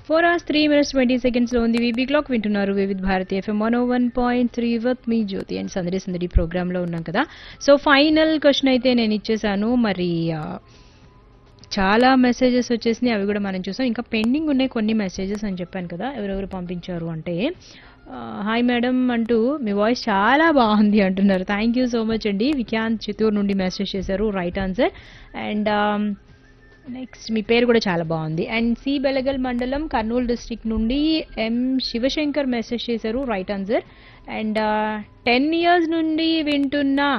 four hours three minutes twenty seconds లో ఉంది VB clock వింటున్నారు Vividh Bharati FM one one point three with మీ Jyothi and Sandadi Sandadi programme లో ఉన్నాం కదా సో ఫైనల్ క్వశ్చన్ అయితే నేను ఇచ్చేసాను మరి ఆ, చాలా మెసేజెస్ వచ్చేసినాయి అవి కూడా మనం చూసాం ఇంకా పెండింగ్ ఉన్నాయి కొన్ని మెసేజెస్ అని చెప్పాను కదా ఎవరెవరు పంపించారు అంటే హాయ్ మేడం అంటూ మీ వాయిస్ చాలా బాగుంది అంటున్నారు థ్యాంక్ యూ సో మచ్ అండి విఖ్యాంత్ చిత్తూరు నుండి మెసేజ్ చేశారు రైట్ ఆన్సర్ అండ్ నెక్స్ట్ మీ పేరు కూడా చాలా బాగుంది అండ్ సి బెలగల్ మండలం కర్నూలు డిస్ట్రిక్ట్ నుండి ఎం శివశంకర్ మెసేజ్ చేశారు right answer and ten years నుండి వింటున్నా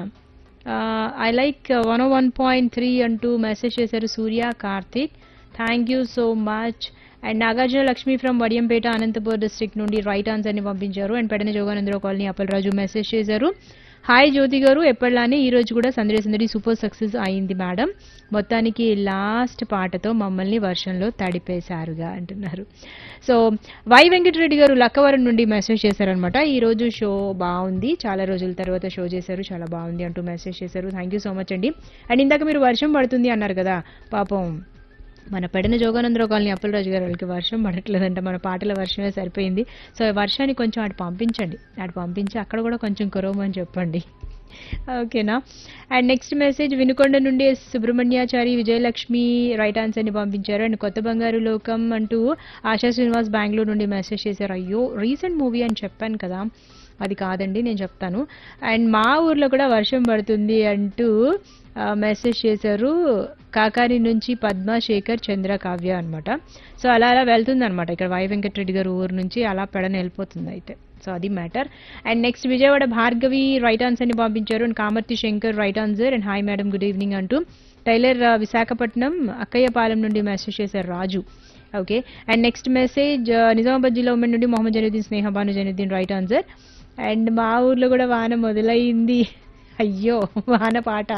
I like one one point three అంటూ మెసేజ్ చేశారు Surya Karthik thank you so much and Nagarjuna Lakshmi from Vadiyampeta Anantapur district నుండి రైట్ ఆన్సర్ని పంపించారు and Pedana Joganandarao colony Appalaraju message చేశారు హాయ్ జ్యోతి గారు ఎప్పటిలానే ఈ రోజు కూడా సందడి సందడి సూపర్ సక్సెస్ అయింది మేడం మొత్తానికి లాస్ట్ పాటతో మమ్మల్ని వర్షంలో తడిపేశారుగా అంటున్నారు సో వై వెంకటరెడ్డి గారు లక్కవరం నుండి మెసేజ్ చేశారనమాట ఈ రోజు షో బాగుంది చాలా రోజుల తర్వాత షో చేశారు చాలా బాగుంది అంటూ మెసేజ్ చేశారు థ్యాంక్ యూ సో మచ్ అండి అండ్ ఇందాక మీరు వర్షం పడుతుంది అన్నారు కదా పాపం మన పెడన జోగానందరావు కాలనీ అప్పలరాజు గారు వాళ్ళకి వర్షం పడట్లేదంట మన పాటల వర్షమే సరిపోయింది సో ఈ వర్షాన్ని కొంచెం అటు పంపించండి అటు పంపించి అక్కడ కూడా కొంచెం కురవమని చెప్పండి ఓకేనా అండ్ నెక్స్ట్ మెసేజ్ వినుకొండ నుండి ఎస్ సుబ్రహ్మణ్యాచారి విజయలక్ష్మి రైట్ ఆన్సర్ని పంపించారు అండ్ కొత్త బంగారు లోకం అంటూ ఆశా శ్రీనివాస్ బెంగళూరు నుండి మెసేజ్ చేశారు అయ్యో రీసెంట్ మూవీ అని చెప్పాను కదా అది కాదండి నేను చెప్తాను అండ్ మా ఊర్లో కూడా వర్షం పడుతుంది అంటూ మెసేజ్ చేశారు కాకాని నుంచి పద్మ శేఖర్ చంద్ర కావ్య అనమాట సో అలా అలా వెళ్తుంది అనమాట ఇక్కడ వై వెంకటరెడ్డి గారు ఊరు నుంచి అలా పెడన వెళ్ళిపోతుంది అయితే సో అది matter and next Vijayawada Bhargavi right ఆన్సర్ని పంపించారు and Kamarthi Shankar right answer and hi madam good evening అంటూ టైలర్ ఆ, విశాఖపట్నం అక్కయ్యపాలెం నుండి మెసేజ్ చేశారు Raju okay and next message Nizamabad జిల్లా ఉమెన్ నుండి Mohammed Januddin Sneha Bhanu Januddin right answer and మా ఊర్లో కూడా వాన మొదలైంది అయ్యో వాన పాట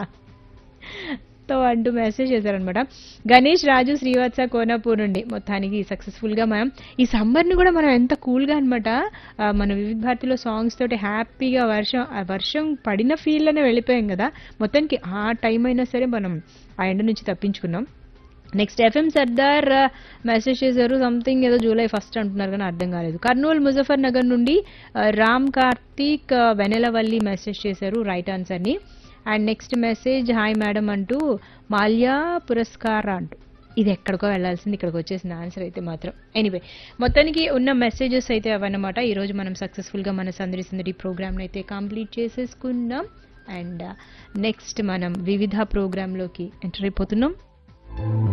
తో అంటూ మెసేజ్ చేశారనమాట గణేష్ రాజు శ్రీవత్స కోనాపూర్ నుండి మొత్తానికి సక్సెస్ఫుల్ గా మనం ఈ సమ్మర్ ని కూడా మనం ఎంత కూల్ గా అనమాట మన వివిధ భారతిలో సాంగ్స్ తోటి హ్యాపీగా వర్షం ఆ వర్షం పడిన ఫీల్ లోనే వెళ్ళిపోయాం కదా మొత్తానికి ఆ టైం అయినా సరే మనం ఆ ఎండ నుంచి తప్పించుకున్నాం నెక్స్ట్ ఎఫ్ఎం సర్దార్ మెసేజ్ చేశారు సంథింగ్ ఏదో జూలై ఫస్ట్ అంటున్నారు కానీ అర్థం కాలేదు కర్నూలు ముజఫర్ నగర్ నుండి ఆ, రామ్ కార్తీక్ ఆ, వెనెలవల్లి మెసేజ్ చేశారు రైట్ ఆన్సర్ని and next message hi madam అంటూ మాల్యా పురస్కార అంటూ ఇది ఎక్కడికో వెళ్ళాల్సింది ఇక్కడికి వచ్చేసిన ఆన్సర్ అయితే మాత్రం ఎనీవే మొత్తానికి ఉన్న మెసేజెస్ అయితే అవన్నమాట ఈరోజు మనం సక్సెస్ఫుల్గా మన సందడి సందడి ప్రోగ్రామ్ని అయితే కంప్లీట్ చేసేసుకున్నాం అండ్ నెక్స్ట్ మనం వివిధ ప్రోగ్రాంలోకి ఎంటర్ అయిపోతున్నాం